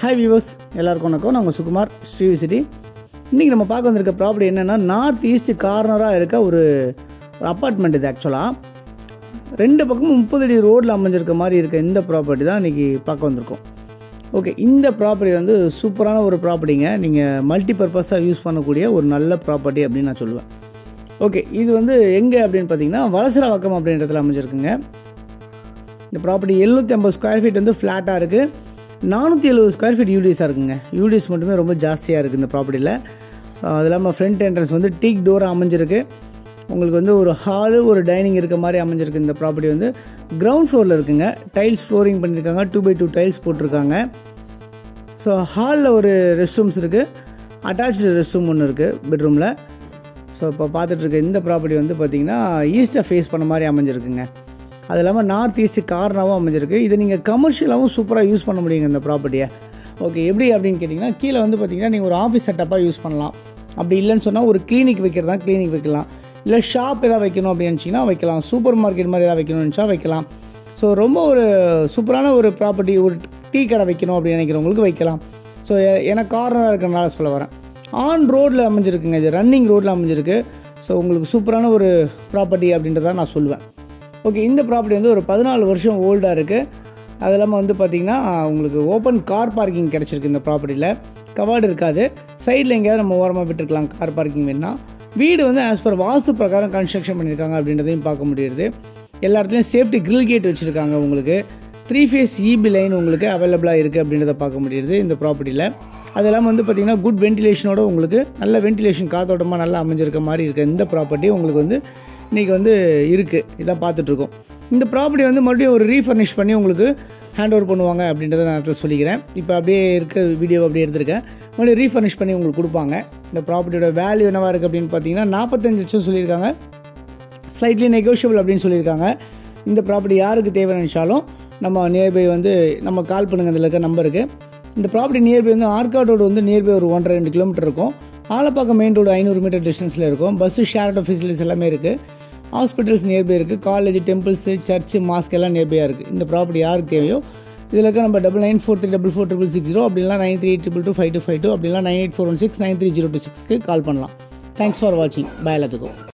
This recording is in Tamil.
ஹாய் வியூவர்ஸ் எல்லாருக்கும் வணக்கம் நாங்கள் சுகுமார் ஸ்ரீ சிட்டி இன்றைக்கி நம்ம பார்க்க வந்திருக்க ப்ராப்பர்ட்டி என்னென்னா நார்த் ஈஸ்ட் கார்னராக இருக்க ஒரு ஒரு அப்பார்ட்மெண்ட் இது ஆக்சுவலாக ரெண்டு பக்கமும் முப்பது அடி ரோட்டில் அமைஞ்சிருக்க மாதிரி இருக்க இந்த ப்ராப்பர்ட்டி தான் இன்றைக்கி பார்க்க வந்திருக்கோம் ஓகே இந்த ப்ராப்பர்ட்டி வந்து சூப்பரான ஒரு ப்ராப்பர்ட்டிங்க நீங்கள் மல்டி பர்பஸாக யூஸ் பண்ணக்கூடிய ஒரு நல்ல ப்ராப்பர்ட்டி அப்படின்னு நான் சொல்லுவேன் ஓகே இது வந்து எங்கே அப்படின்னு பார்த்தீங்கன்னா வலசரவாக்கம் அப்படின்றதுல அமைஞ்சிருக்குங்க இந்த ப்ராப்பர்ட்டி எழுநூற்றி ஐம்பது ஸ்கொயர் ஃபீட் வந்து ஃப்ளாட்டாக இருக்குது நானூற்றி எழுபது ஸ்கொயர் ஃபீட் யூடிஎஸாக இருக்குங்க யூடிஎஸ் மட்டுமே ரொம்ப ஜாஸ்தியாக இருக்குது இந்த ப்ராப்பர்ட்டியில் ஸோ அது இல்லாமல் ஃப்ரண்ட் என்ட்ரன்ஸ் வந்து டீக் டோராக அமைஞ்சிருக்கு உங்களுக்கு வந்து ஒரு ஹாலு ஒரு டைனிங் இருக்க மாதிரி அமைஞ்சிருக்கு இந்த ப்ராப்பர்ட்டி வந்து கிரவுண்ட் ஃப்ளோரில் இருக்குங்க டைல்ஸ் ஃப்ளோரிங் பண்ணியிருக்காங்க டூ பை டூ டைல்ஸ் போட்டிருக்காங்க ஸோ ஹாலில் ஒரு ரெஸ்ட் ரூம்ஸ் இருக்குது அட்டாச்சு ரெஸ்ட் ரூம் ஒன்று இருக்குது பெட்ரூமில் ஸோ இப்போ பார்த்துட்ருக்க இந்த ப்ராப்பர்ட்டி வந்து பார்த்திங்கன்னா ஈஸ்ட்டை ஃபேஸ் பண்ண மாதிரி அமைஞ்சிருக்குங்க அது இல்லாமல் நார்த் ஈஸ்ட் கார்னராகவும் அமைஞ்சிருக்கு இதை நீங்கள் கமர்ஷியலாகவும் சூப்பராக யூஸ் பண்ண முடியுங்க இந்த ப்ராப்பர்ட்டியை ஓகே எப்படி அப்படின்னு கேட்டிங்கன்னா கீழே வந்து பார்த்திங்கன்னா நீங்கள் ஒரு ஆஃபீஸ் செட்டப்பாக யூஸ் பண்ணலாம் அப்படி இல்லைன்னு சொன்னால் ஒரு கிளினிக் வைக்கிறதா கிளினிக் வைக்கலாம் இல்லை ஷாப் எதாவது வைக்கணும் அப்படின்னு நினச்சிங்கன்னா வைக்கலாம் சூப்பர் மார்க்கெட் மாதிரி எதாவது வைக்கணும்னு நினச்சா வைக்கலாம் ஸோ ரொம்ப ஒரு சூப்பரான ஒரு ப்ராப்பர்ட்டி ஒரு டீ கடை வைக்கணும் அப்படின்னு நினைக்கிறவங்களுக்கு வைக்கலாம் ஸோ எனக்கு கார்னராக இருக்கிறனால சொல்ல வரேன் ஆன் ரோட்டில் அமைஞ்சிருக்குங்க இது ரன்னிங் ரோட்டில் அமைஞ்சிருக்கு ஸோ உங்களுக்கு சூப்பரான ஒரு ப்ராப்பர்ட்டி அப்படின்றத நான் சொல்லுவேன் ஓகே இந்த ப்ராப்பர்ட்டி வந்து ஒரு பதினாலு வருஷம் ஓல்டாக இருக்குது அது இல்லாமல் வந்து பார்த்திங்கன்னா உங்களுக்கு ஓப்பன் கார் பார்க்கிங் கிடச்சிருக்கு இந்த ப்ராப்பர்ட்டியில் கவார்டு இருக்காது சைடில் எங்கேயாவது நம்ம ஓரமாக விட்டுருக்கலாம் கார் பார்க்கிங் வேணால் வீடு வந்து ஆஸ் பர் வாஸ்து பிரகாரம் கன்ஸ்ட்ரக்ஷன் பண்ணியிருக்காங்க அப்படின்றதையும் பார்க்க முடியுது எல்லா இடத்துலையும் சேஃப்டி கிரில் கேட் வச்சுருக்காங்க உங்களுக்கு த்ரீ ஃபேஸ் இபி லைன் உங்களுக்கு அவைலபிளாக இருக்குது அப்படின்றத பார்க்க முடியுது இந்த ப்ராப்பர்ட்டியில் அது இல்லாமல் வந்து பார்த்திங்கன்னா குட் வென்டிலேஷனோட உங்களுக்கு நல்ல வென்டிலேஷன் காத்தோட்டமாக நல்லா அமைஞ்சிருக்க மாதிரி இருக்குது இந்த ப்ராப்பர்ட்டி உங்களுக்கு வந்து இன்றைக்கி வந்து இருக்குது இதான் பார்த்துட்ருக்கோம் இந்த ப்ராப்பர்ட்டி வந்து மறுபடியும் ஒரு ரீஃபர்னிஷ் பண்ணி உங்களுக்கு ஹேண்ட் ஓவர் பண்ணுவாங்க அப்படின்றத நான் இடத்துல சொல்லிக்கிறேன் இப்போ அப்படியே இருக்க வீடியோ அப்படியே எடுத்திருக்கேன் மறுபடியும் ரீஃபர்னிஷ் பண்ணி உங்களுக்கு கொடுப்பாங்க இந்த ப்ராப்பர்ட்டியோட வேல்யூ என்னவாக இருக்குது அப்படின்னு பார்த்தீங்கன்னா நாற்பத்தஞ்சு லட்சம் சொல்லியிருக்காங்க ஸ்லைட்லி நெகோஷியபிள் அப்படின்னு சொல்லியிருக்காங்க இந்த ப்ராப்பர்ட்டி யாருக்கு தேவைன்னு நினச்சாலும் நம்ம நியர்பை வந்து நம்ம கால் பண்ணுங்கள் இதில் இருக்க நம்பருக்கு இந்த ப்ராப்பர்ட்டி நியர்பை வந்து ஆர்காட் ரோடு வந்து நியர்பை ஒரு ஒன்றரை ரெண்டு கிலோமீட்டர் இருக்கும் ஆலப்பாக்கம் மெயின் ரோடு ஐநூறு மீட்டர் டிஸ்டன்ஸில் இருக்கும் பஸ்ஸு ஷேர் ஆட்டோ ஃபெசிலிட்டிஸ் எல்லாமே இருக்குது ஹாஸ்பிட்டல்ஸ் நியர்பை இருக்குது காலேஜ் டெம்பிள்ஸு சர்ச்சு மாஸ்க் எல்லாம் நியர்பையாக இருக்குது இந்த ப்ராப்பர்ட்டி யாருக்கு தேவையோ இதில் இருக்க நம்ம double nine four three double four triple six zero அப்படிலாம் nine three triple two five two five two அப்படிலாம் nine eight four one six nine three zero two சிக்ஸ்க்கு கால் பண்ணலாம் தேங்க்ஸ் ஃபார் வாட்சிங் பாய் எல்லாத்துக்கும்